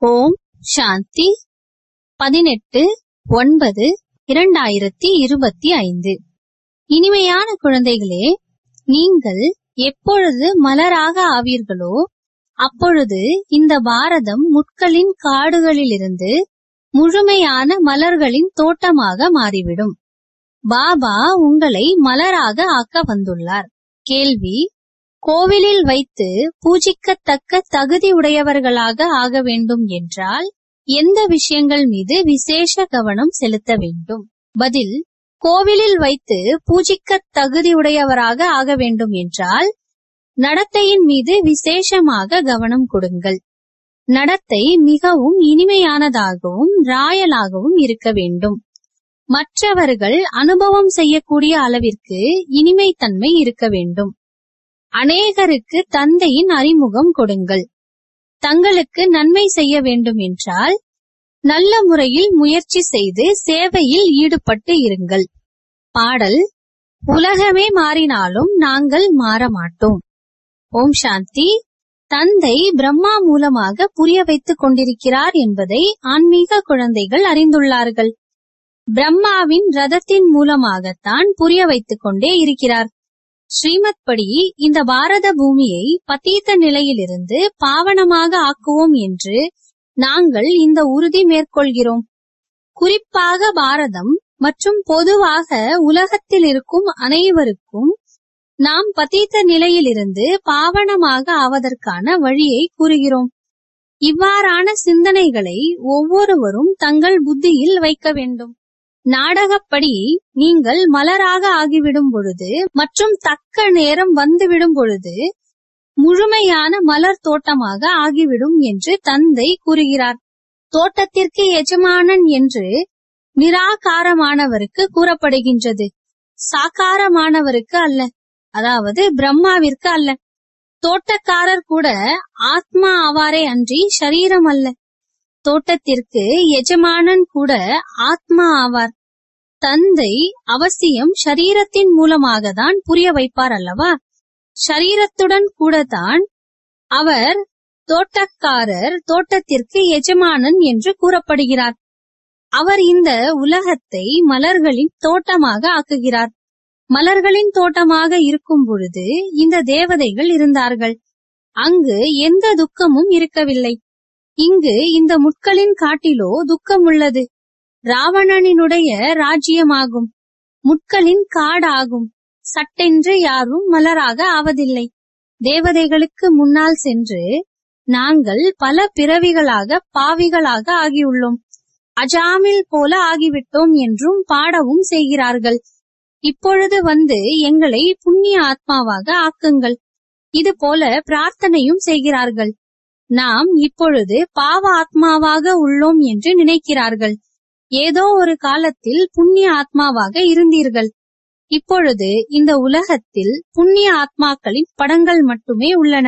ஓம் சாந்தி பதினெட்டு ஒன்பது இரண்டாயிரத்தி இருபத்தி ஐந்து இனிமையான குழந்தைகளே நீங்கள் எப்பொழுது மலராக ஆவீர்களோ அப்பொழுது இந்த பாரதம் முட்களின் காடுகளிலிருந்து முழுமையான மலர்களின் தோட்டமாக மாறிவிடும் பாபா உங்களை மலராக ஆக்க வந்துள்ளார் கேள்வி கோவிலில் வைத்து பூஜிக்கத்தக்க தகுதி உடையவர்களாக ஆக வேண்டும் என்றால் எந்த விஷயங்கள் மீது விசேஷ கவனம் செலுத்த வேண்டும் பதில் கோவிலில் வைத்து பூஜிக்க தகுதியுடையவராக ஆக வேண்டும் என்றால் நடத்தையின் மீது விசேஷமாக கவனம் கொடுங்கள் நடத்தை மிகவும் இனிமையானதாகவும் ராயலாகவும் இருக்க வேண்டும் மற்றவர்கள் அனுபவம் செய்யக்கூடிய அளவிற்கு இனிமைத்தன்மை இருக்க வேண்டும் அநேகருக்கு தந்தையின் அறிமுகம் கொடுங்கள் தங்களுக்கு நன்மை செய்ய வேண்டும் என்றால் நல்ல முறையில் முயற்சி செய்து சேவையில் ஈடுபட்டு இருங்கள் பாடல் உலகமே மாறினாலும் நாங்கள் மாற மாட்டோம் ஓம் சாந்தி தந்தை பிரம்மா மூலமாக புரிய வைத்துக் கொண்டிருக்கிறார் என்பதை ஆன்மீக குழந்தைகள் அறிந்துள்ளார்கள் பிரம்மாவின் ரதத்தின் மூலமாகத்தான் புரிய வைத்துக் கொண்டே இருக்கிறார் ஸ்ரீமத் படி இந்த பாரத பூமியை பத்தீத்த நிலையிலிருந்து பாவனமாக ஆக்குவோம் என்று நாங்கள் இந்த உறுதி மேற்கொள்கிறோம் குறிப்பாக பாரதம் மற்றும் பொதுவாக உலகத்தில் இருக்கும் அனைவருக்கும் நாம் பத்தீத்த நிலையிலிருந்து பாவனமாக ஆவதற்கான வழியை கூறுகிறோம் இவ்வாறான சிந்தனைகளை ஒவ்வொருவரும் தங்கள் புத்தியில் வைக்க வேண்டும் நாடகப்படி நீங்கள் மலராக ஆகிவிடும் பொழுது மற்றும் தக்க நேரம் வந்துவிடும் பொழுது முழுமையான மலர் தோட்டமாக ஆகிவிடும் என்று தந்தை கூறுகிறார் தோட்டத்திற்கு எஜமானன் என்று நிராகாரமானவருக்கு கூறப்படுகின்றது சாக்காரமானவருக்கு அல்ல அதாவது பிரம்மாவிற்கு அல்ல தோட்டக்காரர் கூட ஆத்மா ஆவாரே அன்றி சரீரம் அல்ல தோட்டத்திற்கு எஜமானன் கூட ஆத்மா ஆவார் தந்தை அவசியம் ஷரீரத்தின் மூலமாக தான் புரிய வைப்பார் அல்லவா ஷரீரத்துடன் கூட தான் அவர் தோட்டக்காரர் தோட்டத்திற்கு எஜமானன் என்று கூறப்படுகிறார் அவர் இந்த உலகத்தை மலர்களின் தோட்டமாக ஆக்குகிறார் மலர்களின் தோட்டமாக இருக்கும் பொழுது இந்த தேவதைகள் இருந்தார்கள் அங்கு எந்த துக்கமும் இருக்கவில்லை இங்கு இந்த முட்களின் காட்டிலோ துக்கம் உள்ளது ராவணனினுடைய ராஜ்யமாகும் முட்களின் காடாகும் சட்டென்று யாரும் மலராக ஆவதில்லை தேவதைகளுக்கு முன்னால் சென்று நாங்கள் பல பிறவிகளாக பாவிகளாக ஆகியுள்ளோம் அஜாமில் போல ஆகிவிட்டோம் என்றும் பாடவும் செய்கிறார்கள் இப்பொழுது வந்து எங்களை புண்ணிய ஆத்மாவாக ஆக்குங்கள் இது போல பிரார்த்தனையும் செய்கிறார்கள் நாம் இப்பொழுது பாவ ஆத்மாவாக உள்ளோம் என்று நினைக்கிறார்கள் ஏதோ ஒரு காலத்தில் புண்ணிய ஆத்மாவாக இருந்தீர்கள் இப்பொழுது இந்த உலகத்தில் புண்ணிய ஆத்மாக்களின் படங்கள் மட்டுமே உள்ளன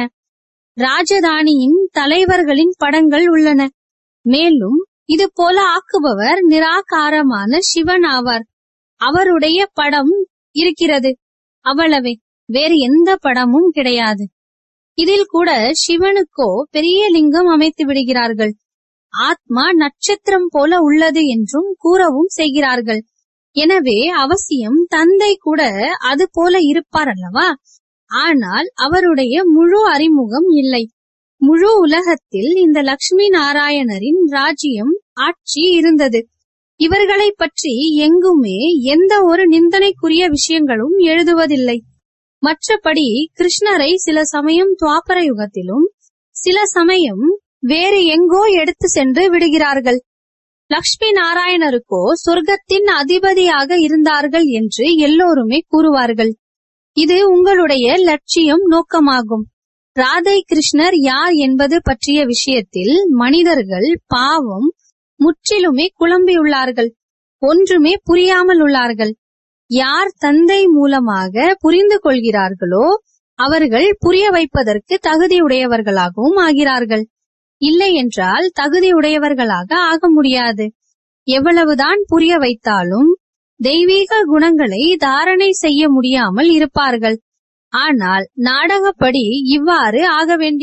ராஜதானியின் தலைவர்களின் படங்கள் உள்ளன மேலும் இது போல ஆக்குபவர் நிராகாரமான சிவன் ஆவார் அவருடைய படம் இருக்கிறது அவ்வளவே வேறு எந்த படமும் கிடையாது இதில் கூட சிவனுக்கோ பெரிய லிங்கம் அமைத்து விடுகிறார்கள் ஆத்மா நட்சத்திரம் போல உள்ளது என்றும் கூறவும் செய்கிறார்கள் எனவே அவசியம் தந்தை கூட அது போல இருப்பார் அல்லவா ஆனால் அவருடைய முழு அறிமுகம் இல்லை முழு உலகத்தில் இந்த லட்சுமி நாராயணரின் ராஜ்யம் ஆட்சி இருந்தது இவர்களை பற்றி எங்குமே எந்த ஒரு நிந்தனைக்குரிய விஷயங்களும் எழுதுவதில்லை மற்றபடி கிருஷ்ணரை சில சமயம் துவாபர யுகத்திலும் சில சமயம் வேறு எங்கோ எடுத்து சென்று விடுகிறார்கள் லக்ஷ்மி நாராயணருக்கோ சொர்க்கத்தின் அதிபதியாக இருந்தார்கள் என்று எல்லோருமே கூறுவார்கள் இது உங்களுடைய லட்சியம் நோக்கமாகும் ராதை கிருஷ்ணர் யார் என்பது பற்றிய விஷயத்தில் மனிதர்கள் பாவம் முற்றிலுமே குழம்பியுள்ளார்கள் ஒன்றுமே புரியாமல் உள்ளார்கள் யார் தந்தை மூலமாக புரிந்து கொள்கிறார்களோ அவர்கள் புரிய வைப்பதற்கு தகுதியுடையவர்களாகவும் ஆகிறார்கள் இல்லை என்றால் தகுதியுடையவர்களாக ஆக முடியாது எவ்வளவுதான் புரிய வைத்தாலும் தெய்வீக குணங்களை தாரணை செய்ய முடியாமல் இருப்பார்கள் ஆனால் நாடகப்படி இவ்வாறு ஆக வேண்டியுள்ளது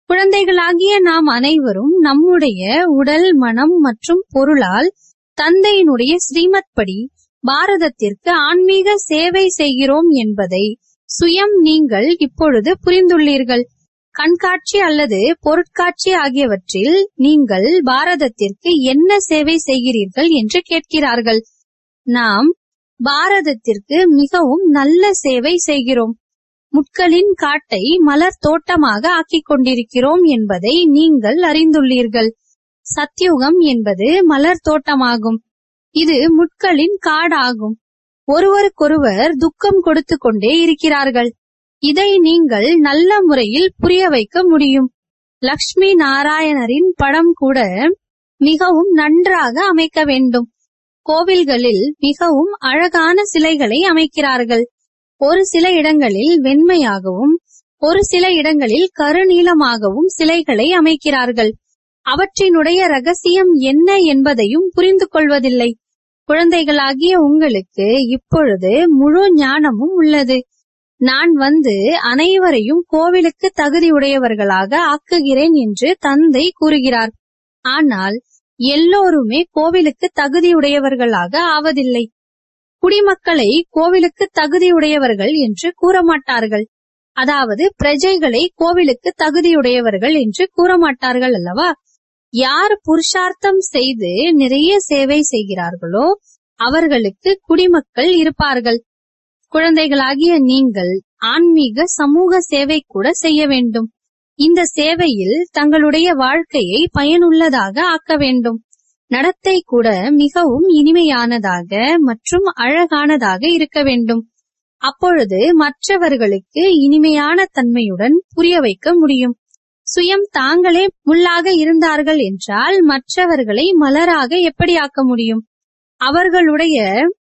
குழந்தைகளாகிய நாம் அனைவரும் நம்முடைய உடல் மனம் மற்றும் பொருளால் தந்தையினுடைய ஸ்ரீமத் படி பாரதத்திற்கு ஆன்மீக சேவை செய்கிறோம் என்பதை சுயம் நீங்கள் இப்பொழுது புரிந்துள்ளீர்கள் கண்காட்சி அல்லது பொருட்காட்சி ஆகியவற்றில் நீங்கள் பாரதத்திற்கு என்ன சேவை செய்கிறீர்கள் என்று கேட்கிறார்கள் நாம் பாரதத்திற்கு மிகவும் நல்ல சேவை செய்கிறோம் முட்களின் காட்டை மலர் தோட்டமாக ஆக்கிக் கொண்டிருக்கிறோம் என்பதை நீங்கள் அறிந்துள்ளீர்கள் சத்யுகம் என்பது மலர் தோட்டமாகும் இது முட்களின் காடாகும் ஒருவருக்கொருவர் துக்கம் கொடுத்து கொண்டே இருக்கிறார்கள் இதை நீங்கள் நல்ல முறையில் புரிய வைக்க முடியும் லக்ஷ்மி நாராயணரின் படம் கூட மிகவும் நன்றாக அமைக்க வேண்டும் கோவில்களில் மிகவும் அழகான சிலைகளை அமைக்கிறார்கள் ஒரு சில இடங்களில் வெண்மையாகவும் ஒரு சில இடங்களில் கருநீலமாகவும் சிலைகளை அமைக்கிறார்கள் அவற்றினுடைய ரகசியம் என்ன என்பதையும் புரிந்து கொள்வதில்லை குழந்தைகளாகிய உங்களுக்கு இப்பொழுது முழு ஞானமும் உள்ளது நான் வந்து அனைவரையும் கோவிலுக்கு தகுதியுடையவர்களாக ஆக்குகிறேன் என்று தந்தை கூறுகிறார் ஆனால் எல்லோருமே கோவிலுக்கு தகுதியுடையவர்களாக ஆவதில்லை குடிமக்களை கோவிலுக்கு தகுதியுடையவர்கள் என்று கூற மாட்டார்கள் அதாவது பிரஜைகளை கோவிலுக்கு தகுதியுடையவர்கள் என்று கூற மாட்டார்கள் அல்லவா யார் புருஷார்த்தம் செய்து நிறைய சேவை செய்கிறார்களோ அவர்களுக்கு குடிமக்கள் இருப்பார்கள் குழந்தைகளாகிய நீங்கள் ஆன்மீக சமூக சேவை கூட செய்ய வேண்டும் இந்த சேவையில் தங்களுடைய வாழ்க்கையை பயனுள்ளதாக ஆக்க வேண்டும் நடத்தை கூட மிகவும் இனிமையானதாக மற்றும் அழகானதாக இருக்க வேண்டும் அப்பொழுது மற்றவர்களுக்கு இனிமையான தன்மையுடன் புரிய வைக்க முடியும் சுயம் தாங்களே முள்ளாக இருந்தார்கள் என்றால் மற்றவர்களை மலராக எப்படி ஆக்க முடியும் அவர்களுடைய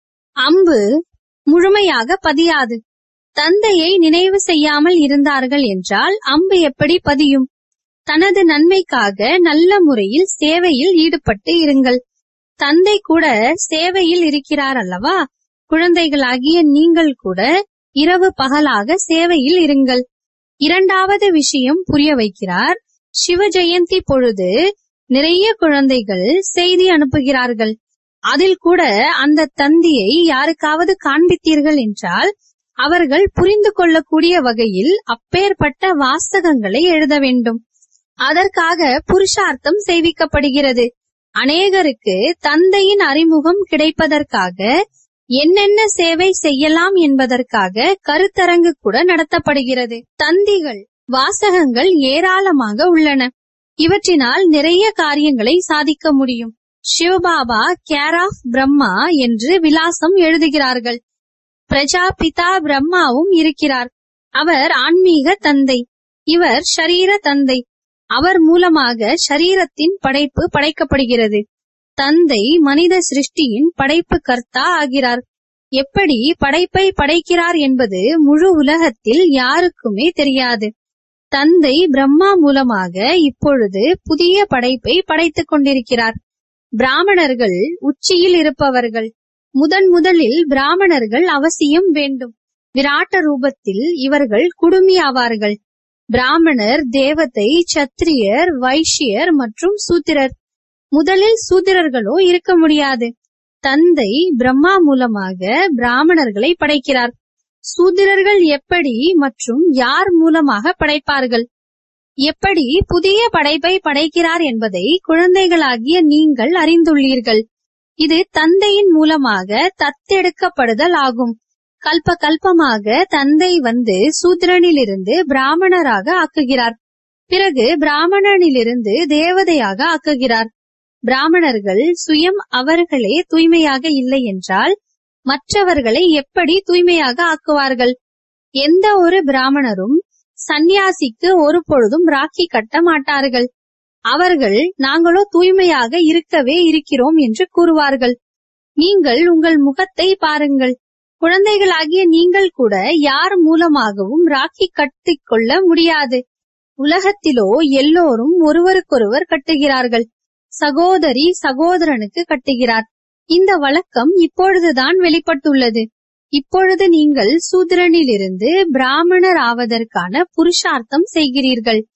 அம்பு முழுமையாக பதியாது தந்தையை நினைவு செய்யாமல் இருந்தார்கள் என்றால் அம்பு எப்படி பதியும் தனது நன்மைக்காக நல்ல முறையில் சேவையில் ஈடுபட்டு இருங்கள் தந்தை கூட சேவையில் இருக்கிறார் அல்லவா குழந்தைகளாகிய நீங்கள் கூட இரவு பகலாக சேவையில் இருங்கள் இரண்டாவது விஷயம் புரிய வைக்கிறார் சிவ ஜெயந்தி பொழுது நிறைய குழந்தைகள் செய்தி அனுப்புகிறார்கள் அதில் கூட அந்த தந்தியை யாருக்காவது காண்பித்தீர்கள் என்றால் அவர்கள் புரிந்து கொள்ளக்கூடிய வகையில் அப்பேற்பட்ட வாசகங்களை எழுத வேண்டும் அதற்காக புருஷார்த்தம் செய்விக்கப்படுகிறது அநேகருக்கு தந்தையின் அறிமுகம் கிடைப்பதற்காக என்னென்ன சேவை செய்யலாம் என்பதற்காக கருத்தரங்கு கூட நடத்தப்படுகிறது தந்திகள் வாசகங்கள் ஏராளமாக உள்ளன இவற்றினால் நிறைய காரியங்களை சாதிக்க முடியும் சிவபாபா கேர் ஆஃப் பிரம்மா என்று விலாசம் எழுதுகிறார்கள் பிரஜாபிதா பிரம்மாவும் இருக்கிறார் அவர் ஆன்மீக தந்தை இவர் ஷரீர தந்தை அவர் மூலமாக ஷரீரத்தின் படைப்பு படைக்கப்படுகிறது தந்தை மனித சிருஷ்டியின் படைப்பு கர்த்தா ஆகிறார் எப்படி படைப்பை படைக்கிறார் என்பது முழு உலகத்தில் யாருக்குமே தெரியாது தந்தை பிரம்மா மூலமாக இப்பொழுது புதிய படைப்பை படைத்துக் கொண்டிருக்கிறார் பிராமணர்கள் உச்சியில் இருப்பவர்கள் முதன் முதலில் பிராமணர்கள் அவசியம் வேண்டும் விராட்ட ரூபத்தில் இவர்கள் குடுமி ஆவார்கள் பிராமணர் தேவதை சத்திரியர் வைஷ்யர் மற்றும் சூத்திரர் முதலில் சூத்திரர்களோ இருக்க முடியாது தந்தை பிரம்மா மூலமாக பிராமணர்களை படைக்கிறார் சூத்திரர்கள் எப்படி மற்றும் யார் மூலமாக படைப்பார்கள் எப்படி புதிய படைப்பை படைக்கிறார் என்பதை குழந்தைகளாகிய நீங்கள் அறிந்துள்ளீர்கள் இது தந்தையின் மூலமாக தத்தெடுக்கப்படுதல் ஆகும் கல்ப கல்பமாக தந்தை வந்து சூத்திரனிலிருந்து பிராமணராக ஆக்குகிறார் பிறகு பிராமணனிலிருந்து தேவதையாக ஆக்குகிறார் பிராமணர்கள் சுயம் அவர்களே தூய்மையாக இல்லை என்றால் மற்றவர்களை எப்படி தூய்மையாக ஆக்குவார்கள் எந்த ஒரு பிராமணரும் சந்நியாசிக்கு ஒரு பொழுதும் ராக்கி கட்ட மாட்டார்கள் அவர்கள் நாங்களோ தூய்மையாக இருக்கவே இருக்கிறோம் என்று கூறுவார்கள் நீங்கள் உங்கள் முகத்தை பாருங்கள் குழந்தைகளாகிய நீங்கள் கூட யார் மூலமாகவும் ராக்கி கட்டிக்கொள்ள முடியாது உலகத்திலோ எல்லோரும் ஒருவருக்கொருவர் கட்டுகிறார்கள் சகோதரி சகோதரனுக்கு கட்டுகிறார் இந்த வழக்கம் இப்பொழுதுதான் வெளிப்பட்டுள்ளது இப்பொழுது நீங்கள் சூத்திரனிலிருந்து பிராமணர் ஆவதற்கான புருஷார்த்தம் செய்கிறீர்கள்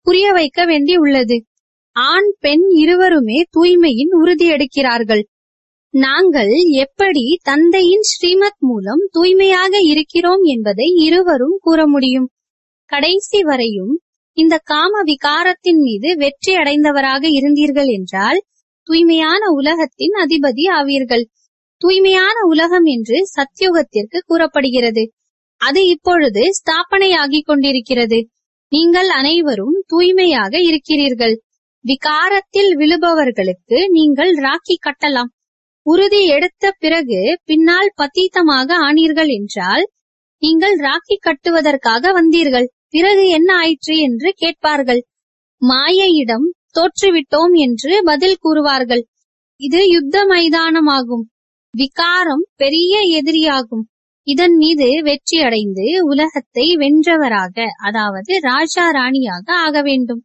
புரிய வைக்க வேண்டி உள்ளது ஆண் பெண் இருவருமே தூய்மையின் உறுதி எடுக்கிறார்கள் நாங்கள் எப்படி தந்தையின் ஸ்ரீமத் மூலம் தூய்மையாக இருக்கிறோம் என்பதை இருவரும் கூற முடியும் கடைசி வரையும் இந்த காம விகாரத்தின் மீது வெற்றி அடைந்தவராக இருந்தீர்கள் என்றால் தூய்மையான உலகத்தின் அதிபதி ஆவீர்கள் தூய்மையான உலகம் என்று சத்யுகத்திற்கு கூறப்படுகிறது அது இப்பொழுது ஸ்தாபனையாகிக் கொண்டிருக்கிறது நீங்கள் அனைவரும் தூய்மையாக இருக்கிறீர்கள் விகாரத்தில் விழுபவர்களுக்கு நீங்கள் ராக்கி கட்டலாம் உறுதி எடுத்த பிறகு பின்னால் பத்தீத்தமாக ஆனீர்கள் என்றால் நீங்கள் ராக்கி கட்டுவதற்காக வந்தீர்கள் பிறகு என்ன ஆயிற்று என்று கேட்பார்கள் மாயையிடம் தோற்றுவிட்டோம் என்று பதில் கூறுவார்கள் இது யுத்த மைதானமாகும் விகாரம் பெரிய எதிரியாகும் இதன் மீது வெற்றி அடைந்து உலகத்தை வென்றவராக அதாவது ராஜா ராணியாக ஆக வேண்டும்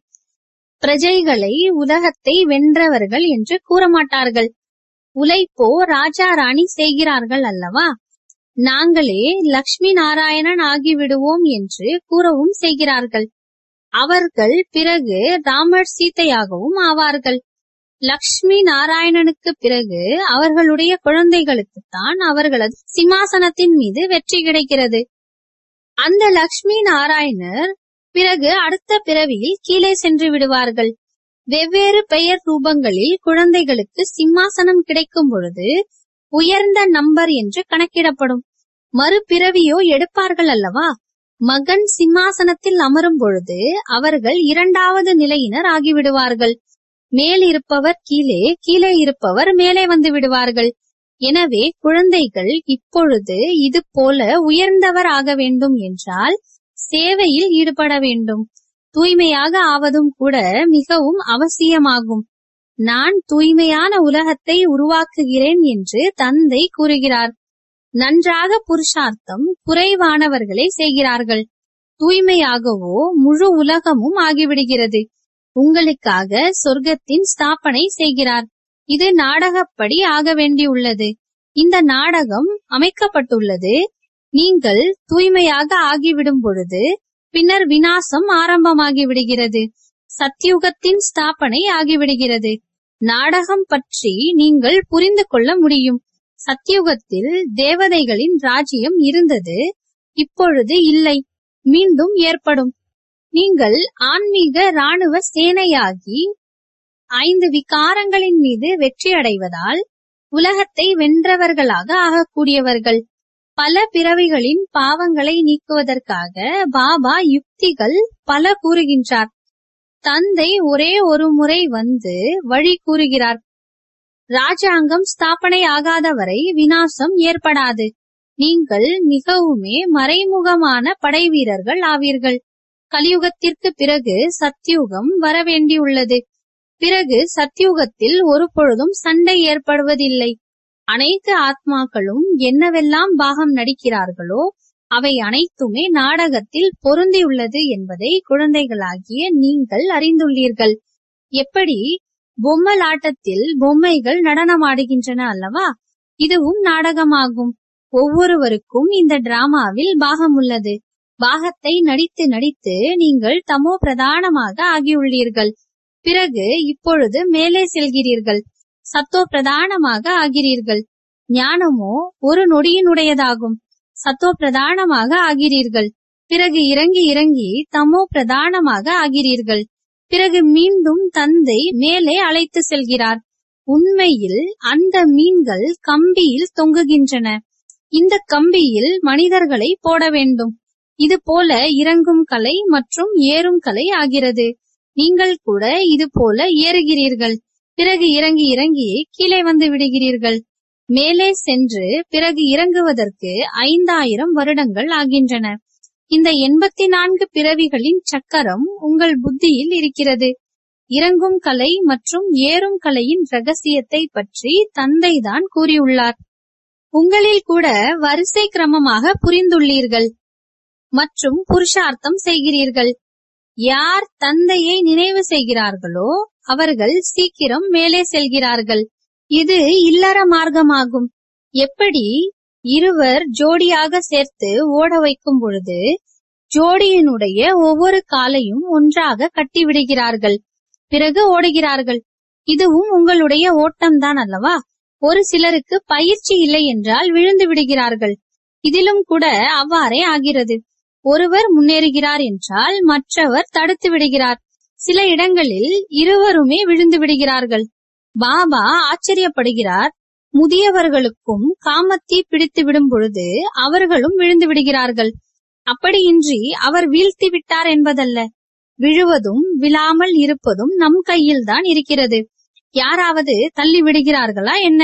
பிரஜைகளை உலகத்தை வென்றவர்கள் என்று கூற மாட்டார்கள் உழைப்போ ராஜா ராணி செய்கிறார்கள் அல்லவா நாங்களே லக்ஷ்மி நாராயணன் ஆகிவிடுவோம் என்று கூறவும் செய்கிறார்கள் அவர்கள் பிறகு ராமர் சீதையாகவும் ஆவார்கள் லக்ஷ்மி நாராயணனுக்கு பிறகு அவர்களுடைய குழந்தைகளுக்குத்தான் அவர்களது சிம்மாசனத்தின் மீது வெற்றி கிடைக்கிறது அந்த லக்ஷ்மி நாராயணர் பிறகு அடுத்த பிறவியில் கீழே சென்று விடுவார்கள் வெவ்வேறு பெயர் ரூபங்களில் குழந்தைகளுக்கு சிம்மாசனம் கிடைக்கும் பொழுது உயர்ந்த நம்பர் என்று கணக்கிடப்படும் மறுபிறவியோ எடுப்பார்கள் அல்லவா மகன் சிம்மாசனத்தில் அமரும் பொழுது அவர்கள் இரண்டாவது நிலையினர் ஆகிவிடுவார்கள் மேல் இருப்பவர் கீழே கீழே இருப்பவர் மேலே வந்து விடுவார்கள் எனவே குழந்தைகள் இப்பொழுது இது போல உயர்ந்தவர் ஆக வேண்டும் என்றால் சேவையில் ஈடுபட வேண்டும் தூய்மையாக ஆவதும் கூட மிகவும் அவசியமாகும் நான் தூய்மையான உலகத்தை உருவாக்குகிறேன் என்று தந்தை கூறுகிறார் நன்றாக புருஷார்த்தம் குறைவானவர்களே செய்கிறார்கள் தூய்மையாகவோ முழு உலகமும் ஆகிவிடுகிறது உங்களுக்காக சொர்க்கத்தின் ஸ்தாபனை செய்கிறார் இது நாடகப்படி ஆக வேண்டியுள்ளது இந்த நாடகம் அமைக்கப்பட்டுள்ளது நீங்கள் தூய்மையாக ஆகிவிடும் பொழுது பின்னர் வினாசம் ஆரம்பமாகி விடுகிறது சத்யுகத்தின் ஸ்தாபனை ஆகிவிடுகிறது நாடகம் பற்றி நீங்கள் புரிந்து கொள்ள முடியும் சத்யுகத்தில் தேவதைகளின் ராஜ்யம் இருந்தது இப்பொழுது இல்லை மீண்டும் ஏற்படும் நீங்கள் ஆன்மீக ராணுவ சேனையாகி ஐந்து விகாரங்களின் மீது வெற்றி அடைவதால் உலகத்தை வென்றவர்களாக ஆகக்கூடியவர்கள் பல பிறவிகளின் பாவங்களை நீக்குவதற்காக பாபா யுக்திகள் பல கூறுகின்றார் தந்தை ஒரே ஒரு முறை வந்து வழி கூறுகிறார் ராஜாங்கம் ஸ்தாபனை ஆகாத வரை வினாசம் ஏற்படாது நீங்கள் மிகவுமே மறைமுகமான படை வீரர்கள் ஆவீர்கள் கலியுகத்திற்கு பிறகு சத்யுகம் வரவேண்டியுள்ளது பிறகு சத்யுகத்தில் ஒரு பொழுதும் சண்டை ஏற்படுவதில்லை அனைத்து ஆத்மாக்களும் என்னவெல்லாம் பாகம் நடிக்கிறார்களோ அவை அனைத்துமே நாடகத்தில் பொருந்தியுள்ளது என்பதை குழந்தைகளாகிய நீங்கள் அறிந்துள்ளீர்கள் எப்படி பொம்மலாட்டத்தில் பொம்மைகள் நடனமாடுகின்றன அல்லவா இதுவும் நாடகமாகும் ஒவ்வொருவருக்கும் இந்த டிராமாவில் பாகம் உள்ளது பாகத்தை நடித்து நடித்து நீங்கள் தமோ பிரதானமாக ஆகியுள்ளீர்கள் பிறகு இப்பொழுது மேலே செல்கிறீர்கள் சத்தோ பிரதானமாக ஆகிறீர்கள் ஞானமோ ஒரு நொடியினுடையதாகும் சத்தோ பிரதானமாக ஆகிறீர்கள் பிறகு இறங்கி இறங்கி தமோ பிரதானமாக ஆகிறீர்கள் பிறகு மீண்டும் தந்தை மேலே அழைத்து செல்கிறார் உண்மையில் அந்த மீன்கள் கம்பியில் தொங்குகின்றன இந்த கம்பியில் மனிதர்களை போட வேண்டும் இது போல இறங்கும் கலை மற்றும் ஏறும் கலை ஆகிறது நீங்கள் கூட இது போல ஏறுகிறீர்கள் பிறகு இறங்கி இறங்கி கீழே வந்து விடுகிறீர்கள் மேலே சென்று பிறகு இறங்குவதற்கு ஐந்தாயிரம் வருடங்கள் ஆகின்றன இந்த எண்பத்தி நான்கு பிறவிகளின் சக்கரம் உங்கள் புத்தியில் இருக்கிறது இறங்கும் கலை மற்றும் ஏறும் கலையின் ரகசியத்தை பற்றி தந்தைதான் கூறியுள்ளார் உங்களில் கூட வரிசை கிரமமாக புரிந்துள்ளீர்கள் மற்றும் புருஷார்த்தம் செய்கிறீர்கள் யார் தந்தையை நினைவு செய்கிறார்களோ அவர்கள் சீக்கிரம் மேலே செல்கிறார்கள் இது இல்லற மார்க்கமாகும் எப்படி இருவர் ஜோடியாக சேர்த்து ஓட வைக்கும் பொழுது ஜோடியினுடைய ஒவ்வொரு காலையும் ஒன்றாக கட்டிவிடுகிறார்கள் பிறகு ஓடுகிறார்கள் இதுவும் உங்களுடைய ஓட்டம்தான் அல்லவா ஒரு சிலருக்கு பயிற்சி இல்லை என்றால் விழுந்து விடுகிறார்கள் இதிலும் கூட அவ்வாறே ஆகிறது ஒருவர் முன்னேறுகிறார் என்றால் மற்றவர் தடுத்து விடுகிறார் சில இடங்களில் இருவருமே விழுந்து விடுகிறார்கள் பாபா ஆச்சரியப்படுகிறார் முதியவர்களுக்கும் காமத்தி பிடித்து விடும் பொழுது அவர்களும் விழுந்து விடுகிறார்கள் அப்படியின்றி அவர் வீழ்த்தி விட்டார் என்பதல்ல விழுவதும் விழாமல் இருப்பதும் நம் கையில்தான் இருக்கிறது யாராவது தள்ளி விடுகிறார்களா என்ன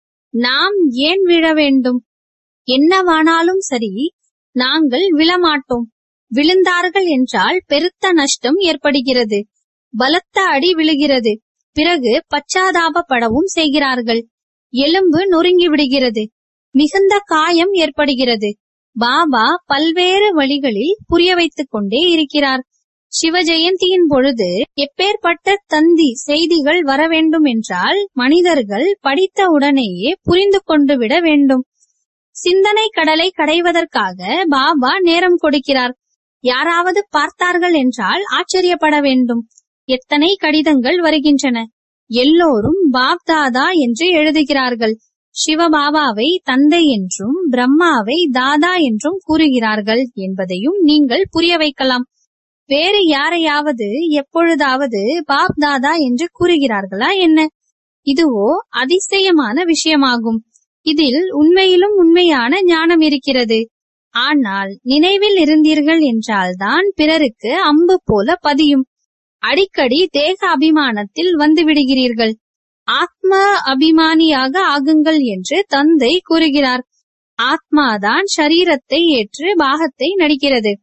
நாம் ஏன் விழ வேண்டும் என்னவானாலும் சரி நாங்கள் விழமாட்டோம் விழுந்தார்கள் என்றால் பெருத்த நஷ்டம் ஏற்படுகிறது பலத்த அடி விழுகிறது பிறகு பச்சாதாபப்படவும் செய்கிறார்கள் எலும்பு நொறுங்கி விடுகிறது மிகுந்த காயம் ஏற்படுகிறது பாபா பல்வேறு வழிகளில் புரிய வைத்துக் கொண்டே இருக்கிறார் சிவ ஜெயந்தியின் பொழுது எப்பேற்பட்ட தந்தி செய்திகள் வர வேண்டும் என்றால் மனிதர்கள் படித்த உடனேயே புரிந்து கொண்டு விட வேண்டும் சிந்தனை கடலை கடைவதற்காக பாபா நேரம் கொடுக்கிறார் யாராவது பார்த்தார்கள் என்றால் ஆச்சரியப்பட வேண்டும் எத்தனை கடிதங்கள் வருகின்றன எல்லோரும் பாப்தாதா என்று எழுதுகிறார்கள் சிவபாபாவை தந்தை என்றும் பிரம்மாவை தாதா என்றும் கூறுகிறார்கள் என்பதையும் நீங்கள் புரிய வைக்கலாம் வேறு யாரையாவது எப்பொழுதாவது பாப் தாதா என்று கூறுகிறார்களா என்ன இதுவோ அதிசயமான விஷயமாகும் இதில் உண்மையிலும் உண்மையான ஞானம் இருக்கிறது ஆனால் நினைவில் இருந்தீர்கள் என்றால்தான் பிறருக்கு அம்பு போல பதியும் அடிக்கடி தேக அபிமானத்தில் வந்து விடுகிறீர்கள் ஆத்ம அபிமானியாக ஆகுங்கள் என்று தந்தை கூறுகிறார் ஆத்மாதான் சரீரத்தை ஏற்று பாகத்தை நடிக்கிறது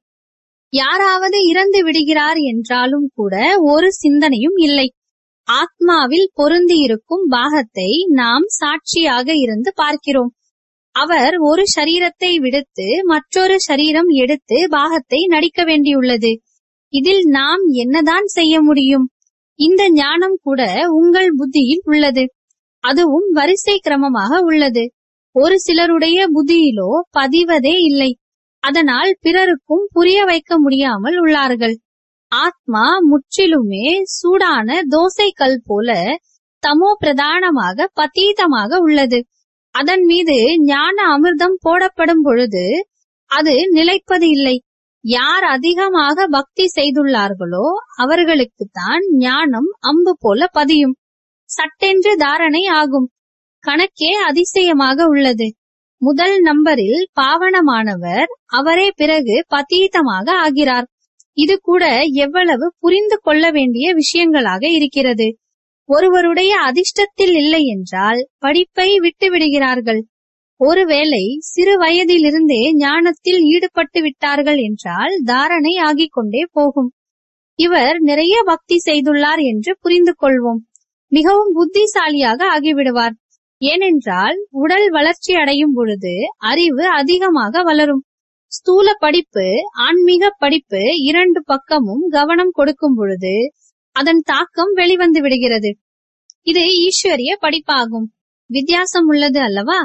யாராவது இறந்து விடுகிறார் என்றாலும் கூட ஒரு சிந்தனையும் இல்லை ஆத்மாவில் பொருந்தி இருக்கும் பாகத்தை நாம் சாட்சியாக இருந்து பார்க்கிறோம் அவர் ஒரு சரீரத்தை விடுத்து மற்றொரு சரீரம் எடுத்து பாகத்தை நடிக்க வேண்டியுள்ளது இதில் நாம் என்னதான் செய்ய முடியும் இந்த ஞானம் கூட உங்கள் புத்தியில் உள்ளது அதுவும் வரிசை கிரமமாக உள்ளது ஒரு சிலருடைய புத்தியிலோ பதிவதே இல்லை அதனால் பிறருக்கும் புரிய வைக்க முடியாமல் உள்ளார்கள் ஆத்மா முற்றிலுமே சூடான தோசை கல் போல தமோ பிரதானமாக பதீதமாக உள்ளது அதன் மீது ஞான அமிர்தம் போடப்படும் பொழுது அது நிலைப்பது இல்லை யார் அதிகமாக பக்தி செய்துள்ளார்களோ அவர்களுக்குத்தான் ஞானம் அம்பு போல பதியும் சட்டென்று தாரணை ஆகும் கணக்கே அதிசயமாக உள்ளது முதல் நம்பரில் பாவனமானவர் அவரே பிறகு பதீதமாக ஆகிறார் இது கூட எவ்வளவு புரிந்து கொள்ள வேண்டிய விஷயங்களாக இருக்கிறது ஒருவருடைய அதிர்ஷ்டத்தில் இல்லை என்றால் படிப்பை விட்டு விடுகிறார்கள் ஒருவேளை சிறு வயதிலிருந்தே ஞானத்தில் ஈடுபட்டு விட்டார்கள் என்றால் தாரணை ஆகிக் கொண்டே போகும் இவர் நிறைய பக்தி செய்துள்ளார் என்று புரிந்து கொள்வோம் மிகவும் புத்திசாலியாக ஆகிவிடுவார் ஏனென்றால் உடல் வளர்ச்சி அடையும் பொழுது அறிவு அதிகமாக வளரும் ஸ்தூல படிப்பு ஆன்மீக படிப்பு இரண்டு பக்கமும் கவனம் கொடுக்கும் பொழுது அதன் தாக்கம் வெளிவந்து விடுகிறது இது ஈஸ்வரிய படிப்பாகும் வித்தியாசம் உள்ளது அல்லவா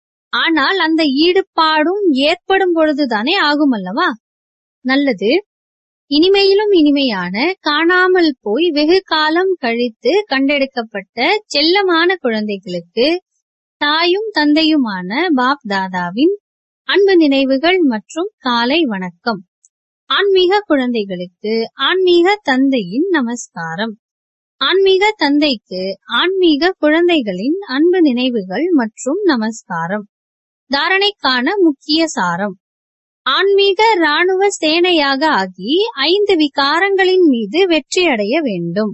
ஆனால் அந்த ஈடுபாடும் ஏற்படும் பொழுதுதானே ஆகும் அல்லவா நல்லது இனிமையிலும் இனிமையான காணாமல் போய் வெகு காலம் கழித்து கண்டெடுக்கப்பட்ட செல்லமான குழந்தைகளுக்கு தாயும் தந்தையுமான பாப் தாதாவின் அன்பு நினைவுகள் மற்றும் காலை வணக்கம் ஆன்மீக குழந்தைகளுக்கு ஆன்மீக தந்தையின் நமஸ்காரம் ஆன்மீக தந்தைக்கு ஆன்மீக குழந்தைகளின் அன்பு நினைவுகள் மற்றும் நமஸ்காரம் தாரணைக்கான முக்கிய சாரம் ஆன்மீக ராணுவ சேனையாக ஆகி ஐந்து விகாரங்களின் மீது வெற்றி அடைய வேண்டும்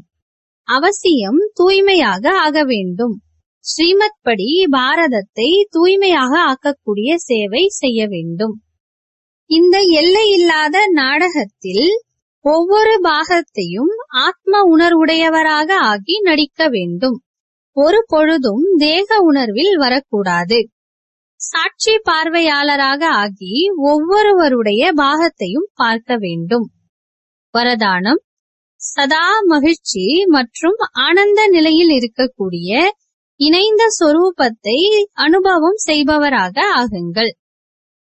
அவசியம் தூய்மையாக ஆக வேண்டும் ஸ்ரீமத் படி பாரதத்தை தூய்மையாக ஆக்கக்கூடிய சேவை செய்ய வேண்டும் இந்த எல்லையில்லாத நாடகத்தில் ஒவ்வொரு பாகத்தையும் ஆத்ம உணர்வுடையவராக ஆகி நடிக்க வேண்டும் ஒரு பொழுதும் தேக உணர்வில் வரக்கூடாது சாட்சி பார்வையாளராக ஆகி ஒவ்வொருவருடைய பாகத்தையும் பார்க்க வேண்டும் வரதானம் சதா மகிழ்ச்சி மற்றும் ஆனந்த நிலையில் இருக்கக்கூடிய இணைந்த சொரூபத்தை அனுபவம் செய்பவராக ஆகுங்கள்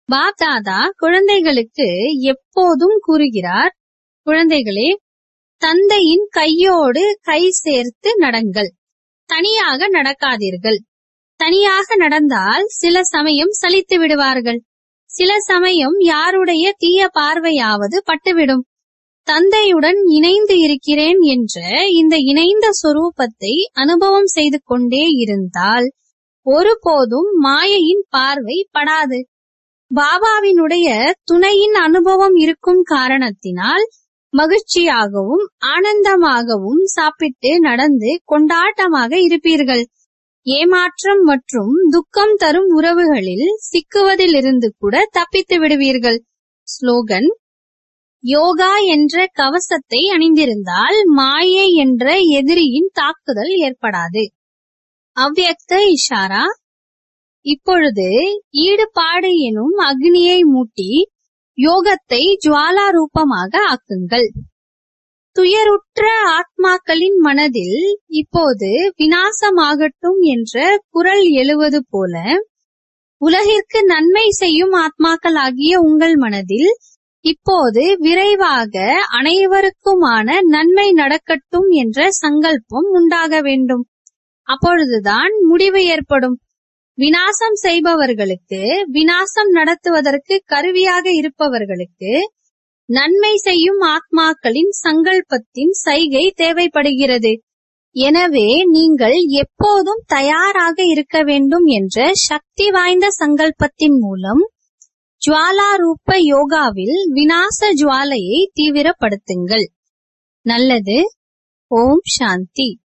பாப்தாதா குழந்தைகளுக்கு எப்போதும் கூறுகிறார் குழந்தைகளே தந்தையின் கையோடு கை சேர்த்து நடங்கள் தனியாக நடக்காதீர்கள் தனியாக நடந்தால் சில சமயம் சலித்து விடுவார்கள் சில சமயம் யாருடைய தீய பார்வையாவது பட்டுவிடும் தந்தையுடன் இணைந்து இருக்கிறேன் என்ற இந்த இணைந்த சொரூபத்தை அனுபவம் செய்து கொண்டே இருந்தால் ஒருபோதும் மாயையின் பார்வை படாது பாபாவினுடைய துணையின் அனுபவம் இருக்கும் காரணத்தினால் மகிழ்ச்சியாகவும் ஆனந்தமாகவும் சாப்பிட்டு நடந்து கொண்டாட்டமாக இருப்பீர்கள் ஏமாற்றம் மற்றும் துக்கம் தரும் உறவுகளில் சிக்குவதிலிருந்து கூட தப்பித்து விடுவீர்கள் ஸ்லோகன் யோகா என்ற கவசத்தை அணிந்திருந்தால் மாயை என்ற எதிரியின் தாக்குதல் ஏற்படாது அவ்யக்த இஷாரா இப்பொழுது ஈடுபாடு எனும் அக்னியை மூட்டி யோகத்தை ஜுவாலா ரூபமாக ஆக்குங்கள் துயருற்ற ஆத்மாக்களின் மனதில் இப்போது வினாசமாகட்டும் என்ற குரல் எழுவது போல உலகிற்கு நன்மை செய்யும் ஆத்மாக்களாகிய உங்கள் மனதில் இப்போது விரைவாக அனைவருக்குமான நன்மை நடக்கட்டும் என்ற சங்கல்பம் உண்டாக வேண்டும் அப்பொழுதுதான் முடிவு ஏற்படும் வினாசம் செய்பவர்களுக்கு வினாசம் நடத்துவதற்கு கருவியாக இருப்பவர்களுக்கு நன்மை செய்யும் ஆத்மாக்களின் சங்கல்பத்தின் சைகை தேவைப்படுகிறது எனவே நீங்கள் எப்போதும் தயாராக இருக்க வேண்டும் என்ற சக்தி வாய்ந்த சங்கல்பத்தின் மூலம் ஜுவாலா ரூப யோகாவில் வினாச ஜுவாலையை தீவிரப்படுத்துங்கள் நல்லது ஓம் சாந்தி